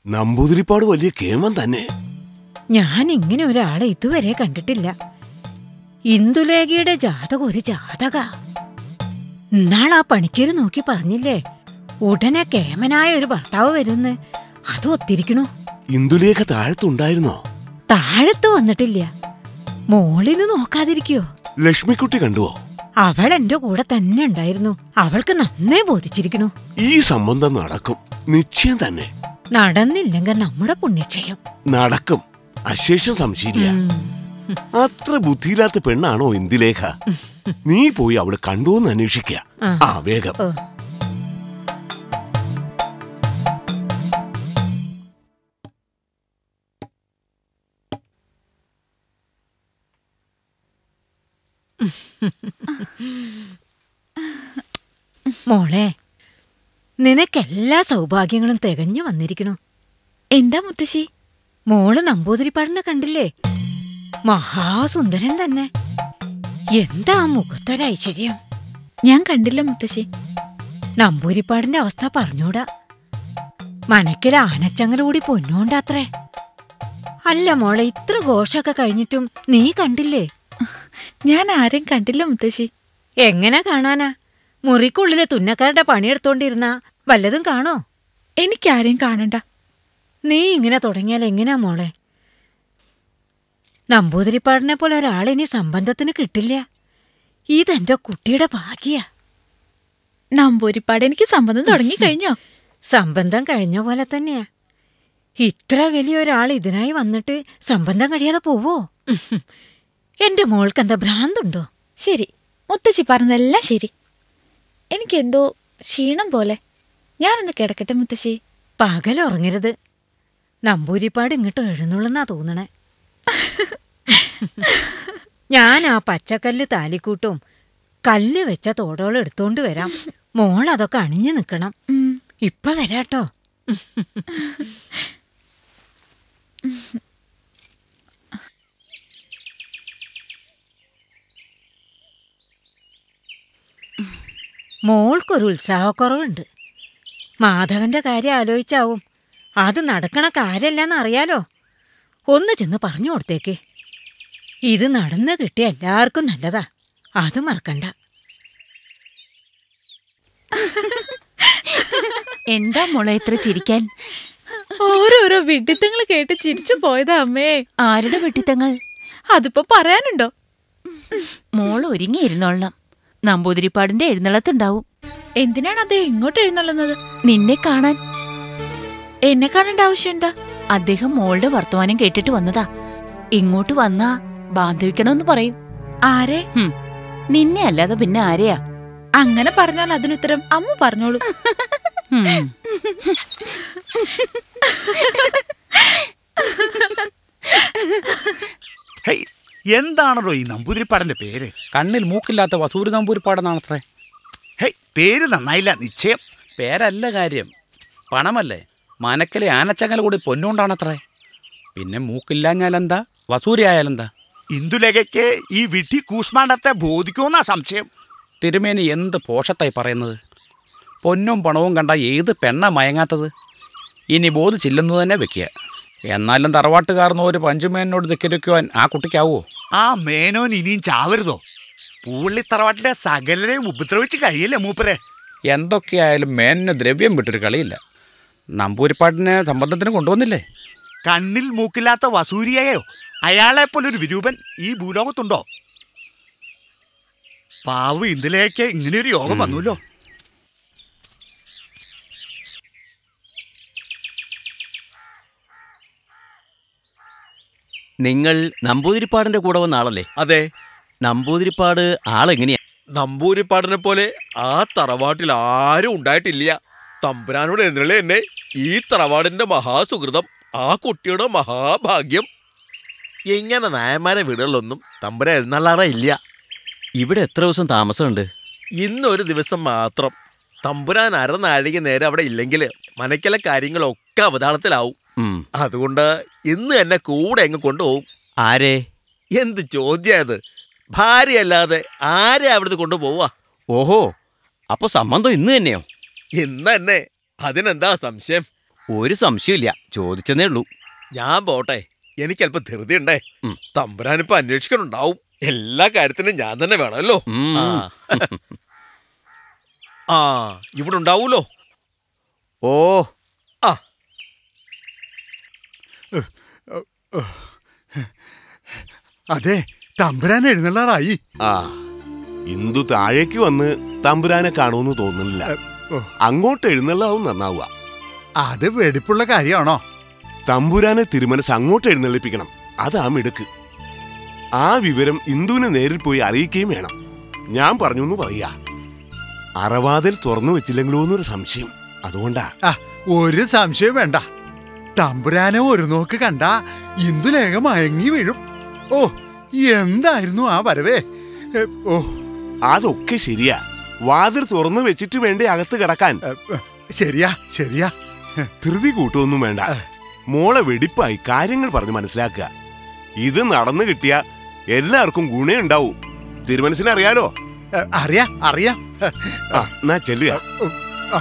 നമ്പൂതിരിപ്പാട് വലിയ കേമൻ തന്നെ ഞാൻ ഇങ്ങനെ ഒരാളെ ഇതുവരെ കണ്ടിട്ടില്ല ഇന്ദുലേഖയുടെ ജാതകം ഒരു ജാതക ഇന്നാൾ ആ പണിക്കര് നോക്കി പറഞ്ഞില്ലേ ഉടനെ കേമനായ ഒരു ഭർത്താവ് വരുന്ന് അത് ഒത്തിരിക്കണു ഇന്ദുലേഖ താഴത്തുണ്ടായിരുന്നോ താഴത്ത് വന്നിട്ടില്ല മോളിന്ന് നോക്കാതിരിക്കോ ലക്ഷ്മിക്കുട്ടി കണ്ടുവോ അവൾ എന്റെ കൂടെ തന്നെ ഉണ്ടായിരുന്നു അവൾക്ക് നന്നേ ബോധിച്ചിരിക്കണു ഈ സംബന്ധം നടക്കും നിശ്ചയം തന്നെ നടന്നില്ലെങ്കിൽ നമ്മുടെ പുണ്യക്ഷയം നടക്കും അശേഷം സംശയില്ല ഉം. അത്ര ബുദ്ധിയില്ലാത്ത പെണ്ണാണോ ഇന്ദുലേഖ നീ പോയി അവള് കണ്ടുവെന്ന് അന്വേഷിക്കുക ആ. ആ വേഗം ഓ. മോളെ നിനക്കെല്ലാ സൗഭാഗ്യങ്ങളും തികഞ്ഞു വന്നിരിക്കണു എന്താ മുത്തശ്ശി മോള് നമ്പൂതിരിപ്പാടിനെ കണ്ടില്ലേ മഹാസുന്ദരൻ തന്നെ എന്താ ആ മുഖത്തൊരൈശ്വര്യം ഞാൻ കണ്ടില്ല മുത്തശ്ശി നമ്പൂരിപ്പാടിന്റെ അവസ്ഥ പറഞ്ഞൂടാ മനക്കിൽ ആനച്ചങ്ങല കൂടി പൊന്നോണ്ടാത്രേ അല്ല മോളെ ഇത്ര ഘോഷമൊക്കെ കഴിഞ്ഞിട്ടും നീ കണ്ടില്ലേ ഞാൻ ആരെയും കണ്ടില്ല മുത്തശ്ശി എങ്ങനെ കാണാനാ മുറിക്കുള്ളിലെ തുന്നക്കാരുടെ പണിയെടുത്തോണ്ടിരുന്ന വല്ലതും കാണോ എനിക്കാരെയും കാണണ്ട നീ ഇങ്ങനെ തുടങ്ങിയാൽ എങ്ങനെയാ മോളെ നമ്പൂതിരിപ്പാടിനെ പോലെ ഒരാളിനി സംബന്ധത്തിന് കിട്ടില്ല ഇതെന്റെ കുട്ടിയുടെ ഭാഗ്യ നമ്പൂരിപ്പാട് എനിക്ക് സംബന്ധം തുടങ്ങി കഴിഞ്ഞോ സംബന്ധം കഴിഞ്ഞ പോലെ തന്നെയാ ഇത്ര വലിയൊരാൾ ഇതിനായി വന്നിട്ട് സംബന്ധം കഴിയാതെ പോവോ ഉഹും. എന്റെ മോൾക്ക് എന്താ ഭ്രാന്തുണ്ടോ ശരി മുത്തശ്ശി പറഞ്ഞതെല്ലാം ശരി എനിക്കെന്തോ ക്ഷീണം പോലെ ഞാനൊന്ന് കിടക്കട്ടെ മുത്തശ്ശി പകൽ ഉറങ്ങരുത് നമ്പൂരിപ്പാട് ഇങ്ങോട്ട് എഴുന്നള്ളുന്നാ തോന്നണേ ഞാൻ ആ പച്ചക്കല്ല് താലിക്കൂട്ടും കല്ല് വെച്ച തോടോളം എടുത്തോണ്ട് വരാം മോൾ അതൊക്കെ അണിഞ്ഞു നിൽക്കണം ഉം. ഇപ്പൊ വരാട്ടോ മോൾക്കൊരു ഉത്സാഹക്കുറവുണ്ട് മാധവന്റെ കാര്യം ആലോചിച്ചാവും അത് നടക്കണ കാര്യമല്ലെന്ന് അറിയാലോ ഒന്ന് ചെന്ന് പറഞ്ഞു കൊടുത്തേക്ക് ഇത് നടന്ന് കിട്ടിയ എല്ലാവർക്കും നല്ലതാ അത് മറക്കണ്ട എന്താ മോളെ ഇത്ര ചിരിക്കാൻ ഓരോരോ വിഡിത്തങ്ങൾ കേട്ട് ചിരിച്ചു പോയതാ അമ്മേ ആരുടെ വെട്ടിത്തങ്ങൾ അതിപ്പോ പറയാനുണ്ടോ മോൾ ഒരുങ്ങിയിരുന്നോളണം നമ്പൂതിരിപ്പാടിന്റെ എഴുന്നള്ളത്തുണ്ടാവും എന്തിനാണ് അദ്ദേഹം ഇങ്ങോട്ട് എഴുന്നള്ളുന്നത് നിന്നെ കാണാൻ എന്നെ കാണേണ്ട ആവശ്യം എന്താ അദ്ദേഹം മോളുടെ വർത്തമാനം കേട്ടിട്ട് വന്നതാ ഇങ്ങോട്ട് വന്നാ ബാന്ധവിക്കണമെന്ന് പറയും ആരെ ഹും, നിന്നെ അല്ലാതെ പിന്നെ ആരെയാ അങ്ങനെ പറഞ്ഞാൽ അതിനുത്തരം അമ്മ പറഞ്ഞോളൂ ഹും. ഹേയ് എന്താണല്ലോ ഈ നമ്പൂതിരിപ്പാടന്റെ പേര് കണ്ണിൽ മൂക്കില്ലാത്ത വസൂരി നമ്പൂരിപ്പാടെന്നാണത്രേ ഹേയ് പേര് നന്നായില്ല നിശ്ചയം പേരല്ല കാര്യം പണമല്ലേ മനക്കലെ ആനച്ചങ്ങല കൂടി പൊന്നുകൊണ്ടാണത്രേ പിന്നെ മൂക്കില്ലാഞ്ഞാലെന്താ വസൂരി ആയാലെന്താ ഇന്ദുലേഖയ്ക്ക് ഈ വിഡി കൂഷ്മാണ്ടത്തെ ബോധിക്കുമെന്നാ സംശയം തിരുമേനി എന്ത് പോഷത്തായി പറയുന്നത് പൊന്നും പണവും കണ്ട ഏത് പെണ്ണ മയങ്ങാത്തത് ഇനി ബോധിച്ചില്ലെന്ന് തന്നെ വെക്കുക എന്നാലും തറവാട്ടുകാർന്ന് ഒരു പഞ്ചുമേനോട് ധിക്കരിക്കുവാൻ ആ കുട്ടിക്കാവോ ആ മേനോൻ ഇനിയും ചാവരുതോ പൂള്ളിത്തറവാട്ടിലെ സകലരെയും ഉപദ്രവിച്ച് കഴിയില്ലേ മൂപ്പരെ എന്തൊക്കെയായാലും മേനിന് ദ്രവ്യം വിട്ടൊരു കളിയില്ല നമ്പൂരിപ്പാട്ടിനെ സംബന്ധത്തിന് കൊണ്ടുവന്നില്ലേ കണ്ണിൽ മൂക്കില്ലാത്ത വസൂരിയയോ അയാളെ പോലൊരു വിരൂപൻ ഈ ഭൂലോകത്തുണ്ടോ പാവു ഇന്ദുലേഖയ്ക്ക് ഇങ്ങനെയൊരു യോഗം വന്നല്ലോ നിങ്ങൾ നമ്പൂതിരിപ്പാടിന്റെ കൂടെ വന്ന ആളല്ലേ അതെ നമ്പൂതിരിപ്പാട് ആളെങ്ങനെയാ നമ്പൂരിപ്പാടിനെ പോലെ ആ തറവാട്ടിൽ ആരും ഉണ്ടായിട്ടില്ല തമ്പുരാനോട് എഴുന്നള്ളി എന്നെ ഈ തറവാടിന്റെ മഹാസുഹൃതം ആ കുട്ടിയുടെ മഹാഭാഗ്യം ഇങ്ങനെ നായന്മാരെ വീടുകളിലൊന്നും തമ്പുരാൻ എഴുന്നള്ളാറേ ഇല്ല ഇവിടെ എത്ര ദിവസം താമസമുണ്ട് ഇന്നൊരു ദിവസം മാത്രം തമ്പുരാൻ അരനാഴിക നേരെ അവിടെ ഇല്ലെങ്കിൽ മനക്കിലെ കാര്യങ്ങളൊക്കെ അവതാളത്തിലാവും ഉം. അതുകൊണ്ട് ഇന്ന് എന്നെ കൂടെ എങ്ങ് കൊണ്ടുപോകും ആരെ എന്ത് ചോദ്യത് ഭാര്യയല്ലാതെ ആരെ അവിടുന്ന് കൊണ്ടുപോവാ ഓഹോ അപ്പൊ സംബന്ധം ഇന്ന് തന്നെയോ ഇന്ന് തന്നെ അതിനെന്താ സംശയം ഒരു സംശയമില്ല ചോദിച്ചെന്നേ ഉള്ളൂ ഞാൻ പോട്ടെ എനിക്ക് അല്പം ധൃതിയുണ്ടേ തമ്പുരാനിപ്പോ അന്വേഷിക്കണുണ്ടാവും എല്ലാ കാര്യത്തിനും ഞാൻ തന്നെ വേണമല്ലോ ഉം. ആ. ആ ഇവിടെ ഉണ്ടാവൂലോ ഓ ആ അതെ തമ്പുരാൻ എഴുന്നള്ളാറായി ആ ഇന്ദു താഴേക്ക് വന്ന് തമ്പുരാനെ കാണുമെന്ന് തോന്നുന്നില്ല ഓ, അങ്ങോട്ട് എഴുന്നള്ളാവും നന്നാവുക അത് വെടിപ്പുള്ള കാര്യമാണോ തമ്പുരാനെ തിരുമനസ് അങ്ങോട്ട് എഴുന്നള്ളിപ്പിക്കണം അതാ മിടുക്ക് ആ വിവരം ഇന്ദുവിനെ നേരിൽ പോയി അറിയിക്കുകയും വേണം ഞാൻ പറഞ്ഞു എന്ന് പറയാ അറവാതിൽ തുറന്നു വെച്ചില്ലെങ്കിലോ എന്നൊരു സംശയം അതുകൊണ്ടാ ആ ഒരു സംശയം വേണ്ട തമ്പുരാനെ ഒരു നോക്ക് കണ്ട ഇന്ദുലേഖ മയങ്ങി വീഴും ഓ എന്തായിരുന്നു ആ വരവേ എ, ഓ അതൊക്കെ ശരിയാ വാതിൽ തുറന്നു വെച്ചിട്ട് വേണ്ടേ അകത്ത് കിടക്കാൻ എ, എ, ശരിയാ ശരിയാ ധൃതി കൂട്ടൊന്നും വേണ്ട മോളെ വെടിപ്പായി കാര്യങ്ങൾ പറഞ്ഞ് മനസ്സിലാക്കുക ഇത് നടന്നു കിട്ടിയ എല്ലാവർക്കും ഗുണേ ഉണ്ടാവും തിരുമനസിനെ അറിയാലോ എ, അറിയാ അറിയാം ആ എന്നാ ചെല്ലുക ആ.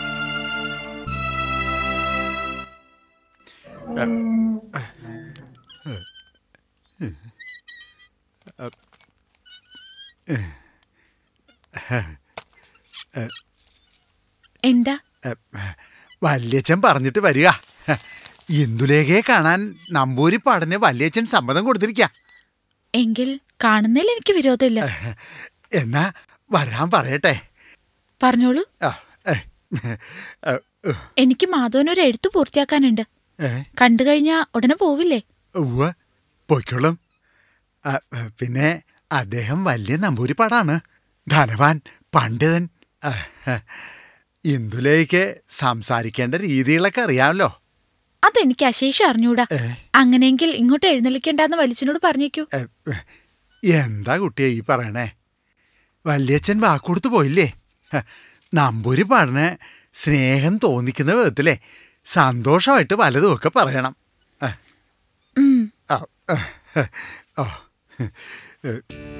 എന്താ വല്യച്ഛൻ പറഞ്ഞിട്ട് വരിക ഇന്ദുലേഖയെ കാണാൻ നമ്പൂരിപ്പാടന് വല്യച്ഛൻ സമ്മതം കൊടുത്തിരിക്ക എങ്കിൽ കാണുന്നതിൽ എനിക്ക് വിരോധമില്ല എന്നാ വരാൻ പറയട്ടെ പറഞ്ഞോളൂ ആ, ഏ, ഏ, എനിക്ക് മാധവനൊരു എഴുത്ത് പൂർത്തിയാക്കാനുണ്ട് ഏ, കണ്ടു കഴിഞ്ഞാ ഉടനെ പോവില്ലേ ഉവ്വ്, പൊയ്ക്കോളും ആ, പിന്നെ അദ്ദേഹം വലിയ നമ്പൂരിപ്പാടാണ് ധനവാൻ പണ്ഡിതൻ ആ, ഇന്ദുലേക്ക് സംസാരിക്കേണ്ട രീതികളൊക്കെ അറിയാമല്ലോ അതെനിക്ക് അശേഷം അറിഞ്ഞൂടാ ഏ. അങ്ങനെയെങ്കിൽ ഇങ്ങോട്ട് എഴുന്നള്ളിക്കണ്ടെന്ന് വലിച്ചനോട് പറഞ്ഞേക്കൂ ഏ, എന്താ കുട്ടിയെ ഈ പറയണേ വല്യച്ഛൻ വാക്കുകൊടുത്തു പോയില്ലേ ഹ, നമ്പൂരി പാടിന് സ്നേഹം തോന്നിക്കുന്ന വിധത്തിലെ സന്തോഷമായിട്ട് വലതും ഒക്കെ പറയണം ആ, ഉം. ആ, ആ, ആ, ഏ.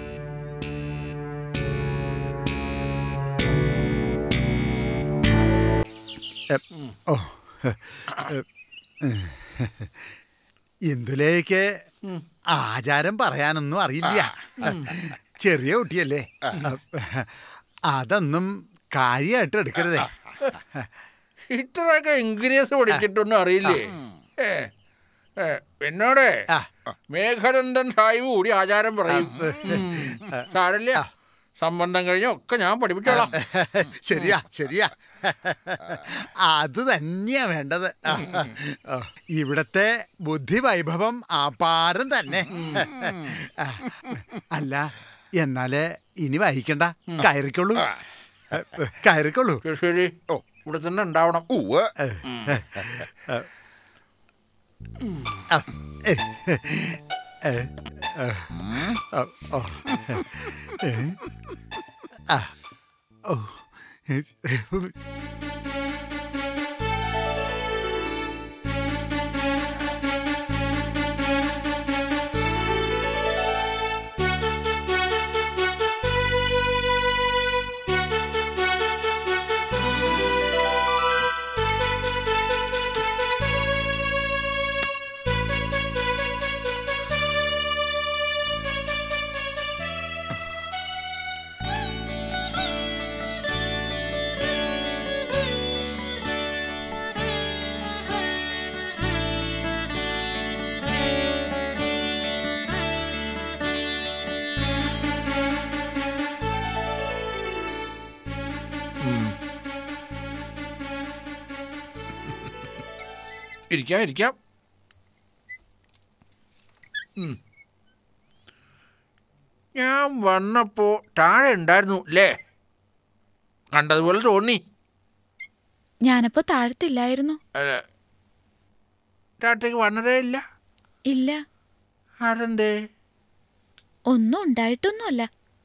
എ, ഓ, എ, എ, ഇന്ദുലേക്ക് ആചാരം പറയാനൊന്നും അറിയില്ല ചെറിയ കുട്ടിയല്ലേ അതൊന്നും കാര്യമായിട്ട് എടുക്കരുതേ ഇത്രയൊക്കെ ഇംഗ്ലീഷ് പഠിച്ചിട്ടൊന്നും അറിയില്ലേ ഏ, ഏ, എന്നോട് ആ. മേഘനന്ദൻ സാഹിബ് കൂടി ആചാരം പറയും ഉം. സാരല്ല സംബന്ധം കഴിഞ്ഞ ഒക്കെ ഞാൻ പഠിപ്പിച്ചോളാം ശരിയാ ശരിയാ അത് തന്നെയാ വേണ്ടത് ഇവിടത്തെ ബുദ്ധി വൈഭവം അപാരം തന്നെ അല്ല എന്നാല് ഇനി വഹിക്കണ്ട കയറിക്കൊള്ളൂ കയറിക്കൊള്ളൂ ശരി, ശരി ഓ ഇവിടെ തന്നെ ഉണ്ടാവണം ഇരിക്കാം ഇരിക്കാം ഉം. ഞാൻ വന്നപ്പോ താഴെ ഉണ്ടായിരുന്നു അല്ലേ കണ്ടതുപോലെ തോന്നി ഞാനപ്പോ താഴത്തില്ലായിരുന്നു അല്ല, താഴത്തേക്ക് വന്നതേ ഇല്ല ഇല്ല അതെന്തേ ഒന്നും ഉണ്ടായിട്ടൊന്നുമല്ല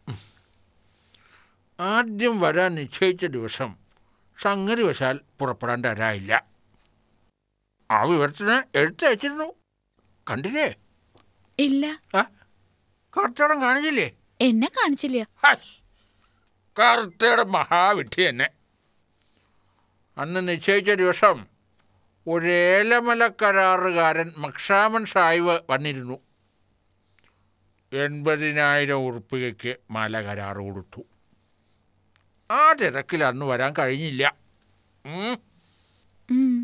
ആദ്യം വരാൻ നിശ്ചയിച്ച ദിവസം സംഗതി വശാൽ പുറപ്പെടാൻ തരായില്ല ആ വിവരത്തിന് എഴുത്തയച്ചിരുന്നു കണ്ടില്ലേ ഇല്ല ആ കർത്തടം കാണിച്ചില്ലേ എന്നെ കാണിച്ചില്ല ഹായ്. കറുത്തയുടെ മഹാവിഡ്ഢി തന്നെ അന്ന് നിശ്ചയിച്ച ദിവസം ഒരു ഏലമല കരാറുകാരൻ മക്ഷാമൻ ഷായിവ് വന്നിരുന്നു എൺപതിനായിരം ഉറുപ്പികയ്ക്ക് മല കരാറ് കൊടുത്തു ആ തിരക്കിൽ അന്ന് വരാൻ കഴിഞ്ഞില്ല ഉം. ഉം.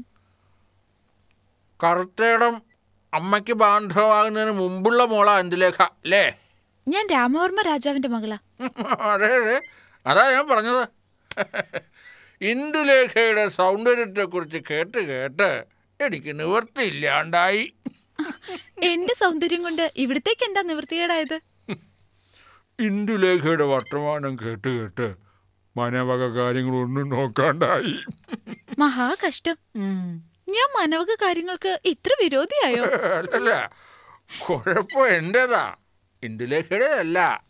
കറുത്തേടം അമ്മയ്ക്ക് ബാന്ധവമാകുന്നതിന് മുമ്പുള്ള മോളാ എന്തിലേഖ അല്ലേ ഞാൻ രാമവർമ്മ രാജാവിന്റെ മകളാ അതെ അതെ അതാ ഞാൻ പറഞ്ഞത് ഇന്ദുലേഖയുടെ സൗന്ദര്യത്തെക്കുറിച്ച് കേട്ട് കേട്ട് എനിക്ക് നിവർത്തിയില്ലാണ്ടായി എന്റെ സൗന്ദര്യം കൊണ്ട് ഇവിടത്തേക്ക് എന്താ നിവൃത്തികേടായത് ഇന്ദുലേഖയുടെ വർത്തമാനം കേട്ട് കേട്ട് മനവക കാര്യങ്ങളൊന്നും നോക്കാണ്ടായി മഹാ കഷ്ടം ഞാൻ മനവക കാര്യങ്ങൾക്ക് ഇത്ര വിരോധിയായോ അല്ലല്ല കുഴപ്പം എൻ്റെതാ ഇന്ദുലേഖയുടെ അല്ല